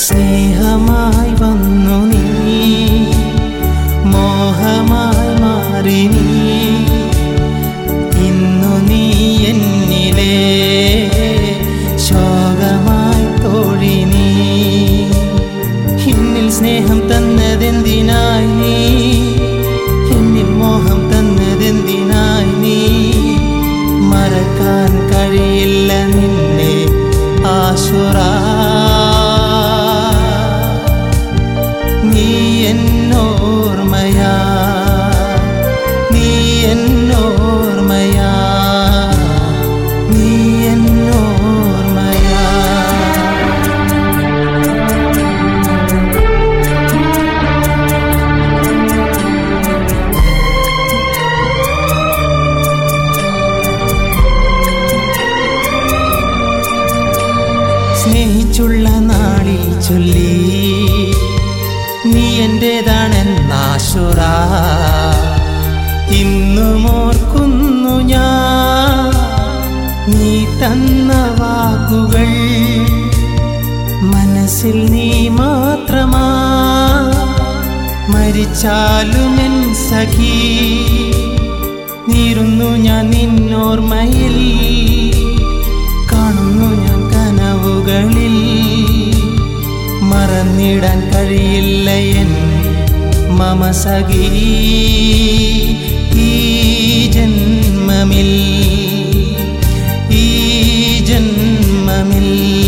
സ്നേഹമായി വന്നു നീ മോഹമായി മാറി നീ ഇന്നു നീ എന്നിലെ ശോകമായി തോഴി നീ എന്നിൽ സ്നേഹം തന്നതെന്തിനായി നീ എന്നിൽ മോഹം തന്നതെന്തിനായി നീ മറക്കാൻ കഴിയില്ല നിന്നെ ആശുറ നീ എന്നോർമയാ നീ എന്നോർമയാ നീ എന്നോർമയാ സ്നേഹിച്ചുള്ള നാളിൽ ചൊല്ലി നീ എൻ്റെതാണെന്നാശുറ ഇന്നും ഓർക്കുന്നു ഞാൻ നീ തന്ന വാക്കുകൾ മനസ്സിൽ നീ മാത്രമാ മരിച്ചാലും എൻ സഖി നീറുന്നു ഞാൻ നിന്നോർമ്മയിൽ കാണുന്നു ഞാൻ കനവുകളിൽ മറന്നിടാൻ കഴിയില്ല എൻ മമ സഖി ഈ ജന്മമിൽ ഈ ജന്മമിൽ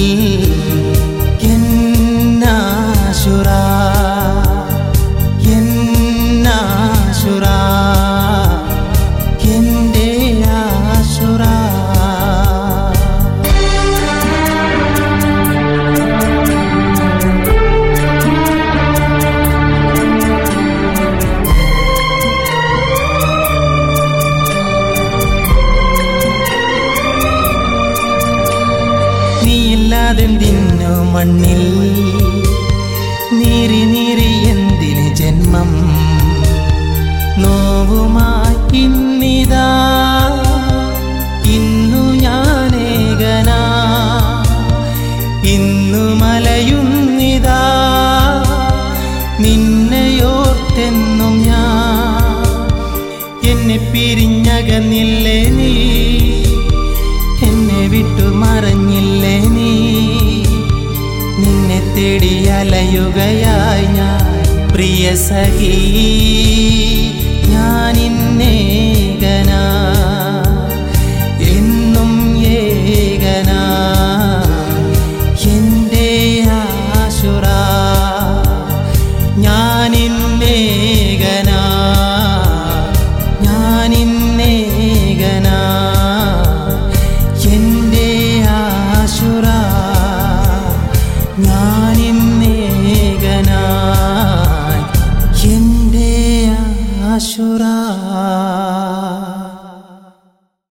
എന്നാശുറ എന്നാശുറ എൻ്റെ ആശുറ നീയില്ലാതെന്തിന്നു മണ്ണിൽ നീറി നീറി എന്തിന് ജന്മം നോവുമായി ഇന്നിതാ ഇന്നു ഞാനേകനാ ഇന്നു മലയുന്നിതാ നിന്നെയോർത്തെന്നും ഞാൻ എന്നെ പിരിഞ്ഞകന്നില്ലേ നീ എന്നെ വിട്ടു മറഞ്ഞില്ലേ നീ നിന്നെ തേടി അലയുകയായി ഞാൻ പ്രിയ സഖി ഞാൻ ഇന്നേകനാ